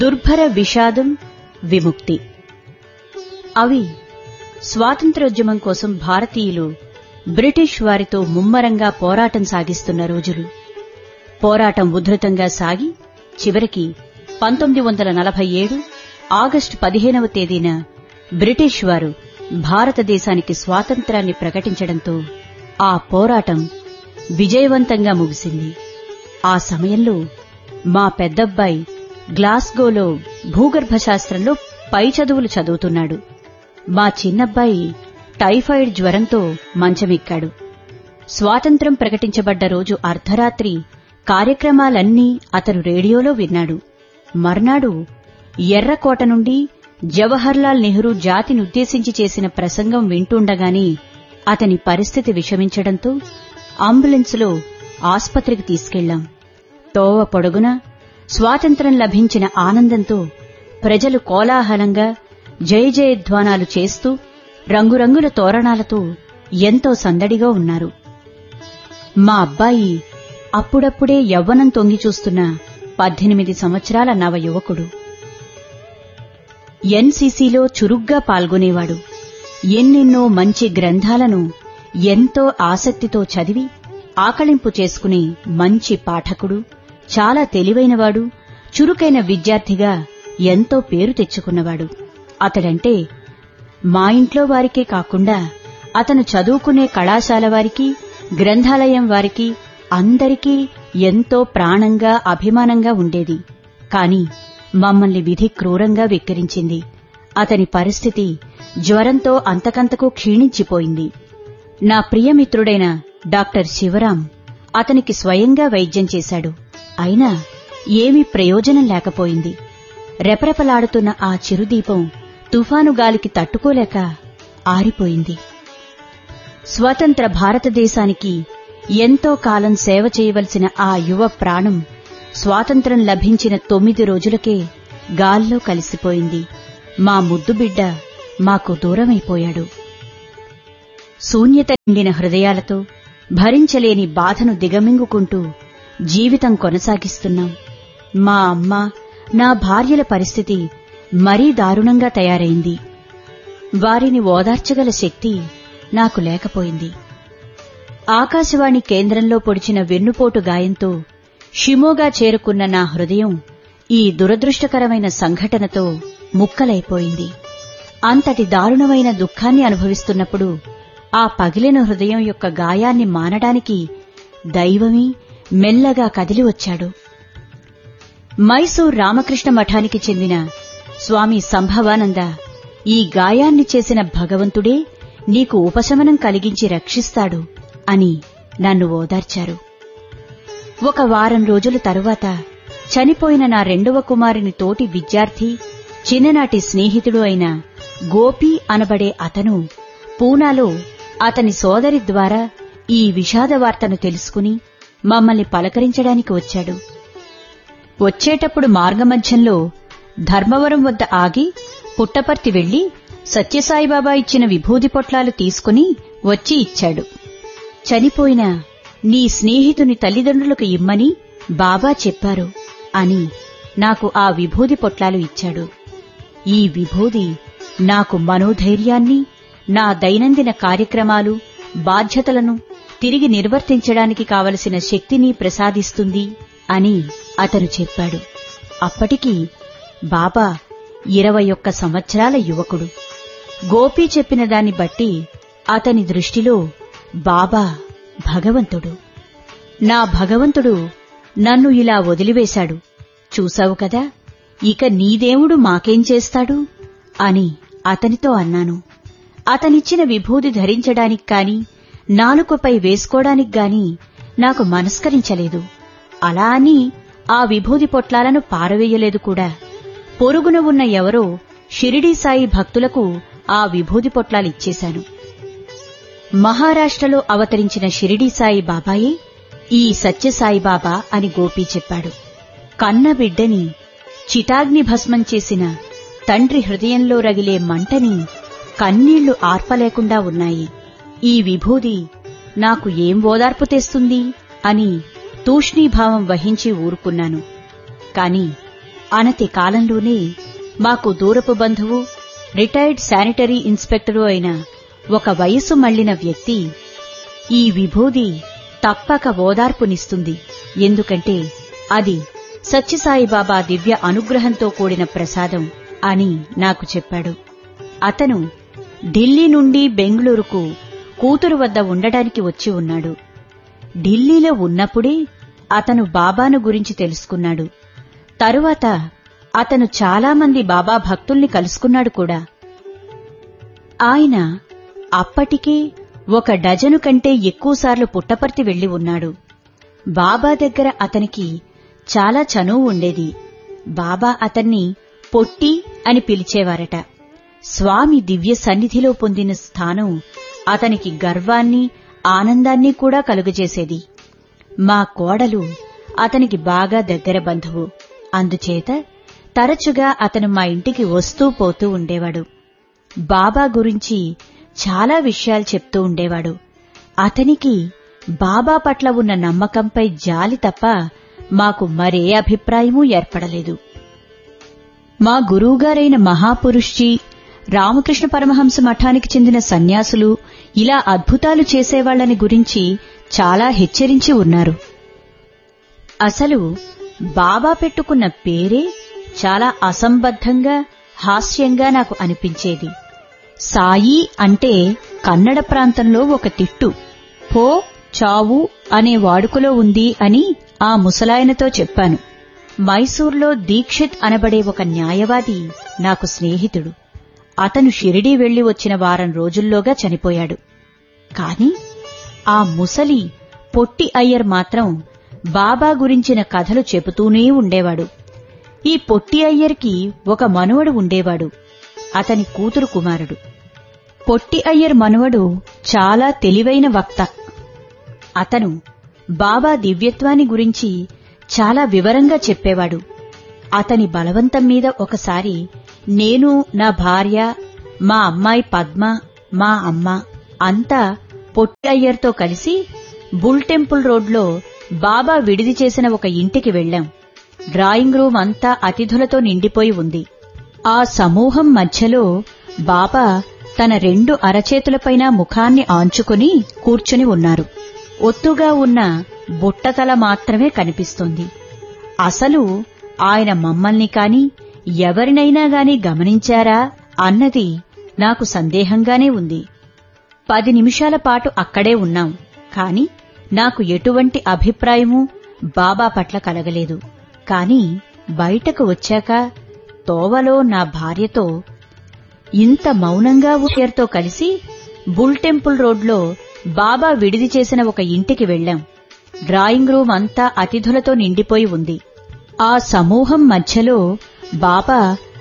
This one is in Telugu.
దుర్భర విషాదం విముక్తి అవి స్వాతంత్రోద్యమం కోసం భారతీయులు బ్రిటిష్ వారితో ముమ్మరంగా పోరాటం సాగిస్తున్న రోజులు పోరాటం ఉధృతంగా సాగి చివరికి పంతొమ్మిది వందల నలభై ఏడు ఆగస్టు పదిహేనవ తేదీన బ్రిటిష్ వారు భారతదేశానికి స్వాతంత్రాన్ని ప్రకటించడంతో ఆ పోరాటం విజయవంతంగా ముగిసింది ఆ సమయంలో మా పెద్దబ్బాయి గ్లాస్గోలో భూగర్భ శాస్త్రంలో పై చదువులు చదువుతున్నాడు మా చిన్నబ్బాయి టైఫాయిడ్ జ్వరంతో మంచమెక్కాడు స్వాతంత్రం ప్రకటించబడ్డ రోజు అర్ధరాత్రి కార్యక్రమాలన్నీ అతను రేడియోలో విన్నాడు మర్నాడు ఎర్రకోట నుండి జవహర్లాల్ నెహ్రూ జాతినుద్దేశించి చేసిన ప్రసంగం వింటుండగానే అతని పరిస్థితి విషమించడంతో అంబులెన్సులో ఆస్పత్రికి తీసుకెళ్లాం తోవ పొడుగున స్వాతంత్రం లభించిన ఆనందంతో ప్రజలు కోలాహలంగా జయ జయధ్వానాలు చేస్తూ రంగురంగుల తోరణాలతో ఎంతో సందడిగా ఉన్నారు మా అబ్బాయి అప్పుడప్పుడే యవ్వనం తొంగి చూస్తున్న పద్దెనిమిది సంవత్సరాల నవ యువకుడు ఎన్సీసీలో చురుగ్గా పాల్గొనేవాడు ఎన్నెన్నో మంచి గ్రంథాలను ఎంతో ఆసక్తితో చదివి ఆకళింపు చేసుకునే మంచి పాఠకుడు చాలా తెలివైనవాడు చురుకైన విద్యార్థిగా ఎంతో పేరు తెచ్చుకున్నవాడు అతడంటే మా ఇంట్లో వారికే కాకుండా అతను చదువుకునే కళాశాల వారికి గ్రంథాలయం వారికి అందరికీ ఎంతో ప్రాణంగా అభిమానంగా ఉండేది కాని మమ్మల్ని విధి క్రూరంగా వెక్కిరించింది అతని పరిస్థితి జ్వరంతో అంతకంతకు క్షీణించిపోయింది నా ప్రియమిత్రుడైన డాక్టర్ శివరాం అతనికి స్వయంగా వైద్యం చేశాడు అయినా ఏమీ ప్రయోజనం లేకపోయింది రెపరెపలాడుతున్న ఆ చిరుదీపం తుఫాను గాలికి తట్టుకోలేక ఆరిపోయింది స్వతంత్ర భారతదేశానికి ఎంతో కాలం సేవ చేయవలసిన ఆ యువ ప్రాణం స్వాతంత్రం లభించిన తొమ్మిది రోజులకే గాల్లో కలిసిపోయింది మా ముద్దు బిడ్డ మాకు దూరమైపోయాడు శూన్యత నిండిన హృదయాలతో భరించలేని బాధను దిగమింగుకుంటూ జీవితం కొనసాగిస్తున్నాం మా అమ్మ నా భార్యల పరిస్థితి మరీ దారుణంగా తయారైంది వారిని ఓదార్చగల శక్తి నాకు లేకపోయింది ఆకాశవాణి కేంద్రంలో పొడిచిన వెన్నుపోటు గాయంతో షిమోగా చేరుకున్న నా హృదయం ఈ దురదృష్టకరమైన సంఘటనతో ముక్కలైపోయింది అంతటి దారుణమైన దుఃఖాన్ని అనుభవిస్తున్నప్పుడు ఆ పగిలిన హృదయం యొక్క గాయాన్ని మానడానికి దైవమే మెల్లగా కదిలి వచ్చాడు మైసూర్ రామకృష్ణ మఠానికి చెందిన స్వామి సంభవానంద ఈ గాయాన్ని చేసిన భగవంతుడే నీకు ఉపశమనం కలిగించి రక్షిస్తాడు అని నన్ను ఓదార్చారు ఒక వారం రోజుల తరువాత చనిపోయిన నా రెండవ కుమారుని తోటి విద్యార్థి చిన్ననాటి స్నేహితుడు అయిన గోపి అనబడే అతను పూనాలో అతని సోదరి ద్వారా ఈ విషాద వార్తను తెలుసుకుని మమ్మల్ని పలకరించడానికి వచ్చాడు వచ్చేటప్పుడు మార్గమధ్యంలో ధర్మవరం వద్ద ఆగి పుట్టపర్తి వెళ్లి సత్యసాయిబాబా ఇచ్చిన విభూది పొట్లాలు తీసుకుని వచ్చి ఇచ్చాడు చనిపోయిన నీ స్నేహితుని తల్లిదండ్రులకు ఇమ్మని బాబా చెప్పారు అని నాకు ఆ విభూది పొట్లాలు ఇచ్చాడు ఈ విభూది నాకు మనోధైర్యాన్ని నా దైనందిన కార్యక్రమాలు బాధ్యతలను తిరిగి నిర్వర్తించడానికి కావలసిన శక్తిని ప్రసాదిస్తుంది అని అతను చెప్పాడు అప్పటికి బాబా ఇరవై ఒక్క సంవత్సరాల యువకుడు గోపి చెప్పిన దాన్ని బట్టి అతని దృష్టిలో బాబా భగవంతుడు నా భగవంతుడు నన్ను ఇలా వదిలివేశాడు చూశావు కదా ఇక నీ దేవుడు మాకేం చేస్తాడు అని అతనితో అన్నాను అతనిచ్చిన విభూది ధరించడానికి కాని నాలుకపై వేసుకోవడానికి గాని నాకు మనస్కరించలేదు అలా అని ఆ విభూది పొట్లాలను పారవేయలేదు కూడా పొరుగున ఉన్న ఎవరో షిరిడీ సాయి భక్తులకు ఆ విభూది పొట్లాలిచ్చేశాను మహారాష్ట్రలో అవతరించిన షిరిడీ సాయి బాబాయే ఈ సత్యసాయి బాబా అని గోపి చెప్పాడు కన్న బిడ్డని చితాగ్ని భస్మం చేసిన తండ్రి హృదయంలో రగిలే మంటని కన్నీళ్లు ఆర్పలేకుండా ఉన్నాయి ఈ విభూది నాకు ఏం ఓదార్పు తెస్తుంది అని తూష్ణీభావం వహించి ఊరుకున్నాను కాని అనతి కాలంలోనే మాకు దూరపు బంధువు రిటైర్డ్ శానిటరీ ఇన్స్పెక్టరు అయిన ఒక వయసు మళ్లిన వ్యక్తి ఈ విభూది తప్పక ఓదార్పునిస్తుంది ఎందుకంటే అది సత్యసాయిబాబా దివ్య అనుగ్రహంతో కూడిన ప్రసాదం అని నాకు చెప్పాడు అతను ఢిల్లీ నుండి బెంగళూరుకు కూతురు వద్ద ఉండడానికి వచ్చి ఉన్నాడు ఢిల్లీలో ఉన్నప్పుడే అతను బాబాను గురించి తెలుసుకున్నాడు తరువాత అతను చాలామంది బాబా భక్తుల్ని కలుసుకున్నాడు కూడా ఆయన అప్పటికే ఒక డజను కంటే ఎక్కువసార్లు పుట్టపర్తి వెళ్లి ఉన్నాడు బాబా దగ్గర అతనికి చాలా చనువు ఉండేది బాబా అతన్ని పొట్టి అని పిలిచేవారట స్వామి దివ్య సన్నిధిలో పొందిన స్థానం అతనికి గర్వాన్ని ఆనందాన్ని కూడా కలుగజేసేది మా కోడలు అతనికి బాగా దగ్గర బంధువు అందుచేత తరచుగా అతను మా ఇంటికి వస్తూ పోతూ ఉండేవాడు బాబా గురించి చాలా విషయాలు చెప్తూ ఉండేవాడు అతనికి బాబా పట్ల ఉన్న నమ్మకంపై జాలి తప్ప మాకు మరే అభిప్రాయమూ ఏర్పడలేదు మా గురువుగారైన మహాపురుష్జీ రామకృష్ణ పరమహంస మఠానికి చెందిన సన్యాసులు ఇలా అద్భుతాలు చేసేవాళ్లని గురించి చాలా హెచ్చరించి ఉన్నారు అసలు బాబా పెట్టుకున్న పేరే చాలా అసంబద్ధంగా హాస్యంగా నాకు అనిపించేది సాయి అంటే కన్నడ ప్రాంతంలో ఒక తిట్టు పో చావు అనే వాడుకలో ఉంది అని ఆ ముసలాయనతో చెప్పాను మైసూర్లో దీక్షిత్ అనబడే ఒక న్యాయవాది నాకు స్నేహితుడు అతను షిరిడీ వెళ్లి వచ్చిన వారం రోజుల్లోగా చనిపోయాడు కాని ఆ ముసలి పొట్టి అయ్యర్ మాత్రం బాబా గురించిన కథలు చెబుతూనే ఉండేవాడు ఈ పొట్టి అయ్యర్కి ఒక మనువడు ఉండేవాడు అతని కూతురు కుమారుడు పొట్టి అయ్యర్ మనువడు చాలా తెలివైన వక్త అతను బాబా దివ్యత్వాన్ని గురించి చాలా వివరంగా చెప్పేవాడు అతని బలవంతం మీద ఒకసారి నేను నా భార్య మా అమ్మాయి పద్మ మా అమ్మ అంతా పొట్టి అయ్యర్తో కలిసి బుల్ టెంపుల్ రోడ్లో బాబా విడిది చేసిన ఒక ఇంటికి వెళ్లాం డ్రాయింగ్ రూమ్ అంతా అతిథులతో నిండిపోయి ఉంది ఆ సమూహం మధ్యలో బాబా తన రెండు అరచేతులపైన ముఖాన్ని ఆంచుకుని కూర్చుని ఉన్నారు ఒత్తుగా ఉన్న బుట్టతల మాత్రమే కనిపిస్తోంది అసలు ఆయన మమ్మల్ని కాని ఎవరినైనా గాని గమనించారా అన్నది నాకు సందేహంగానే ఉంది పది నిమిషాల పాటు అక్కడే ఉన్నాం కాని నాకు ఎటువంటి అభిప్రాయమూ బాబా పట్ల కలగలేదు కాని బయటకు వచ్చాక తోవలో నా భార్యతో ఇంత మౌనంగా ఊయర్తో కలిసి బుల్ టెంపుల్ రోడ్లో బాబా విడిది చేసిన ఒక ఇంటికి వెళ్లాం డ్రాయింగ్ రూమ్ అంతా అతిథులతో నిండిపోయి ఉంది ఆ సమూహం మధ్యలో బాబా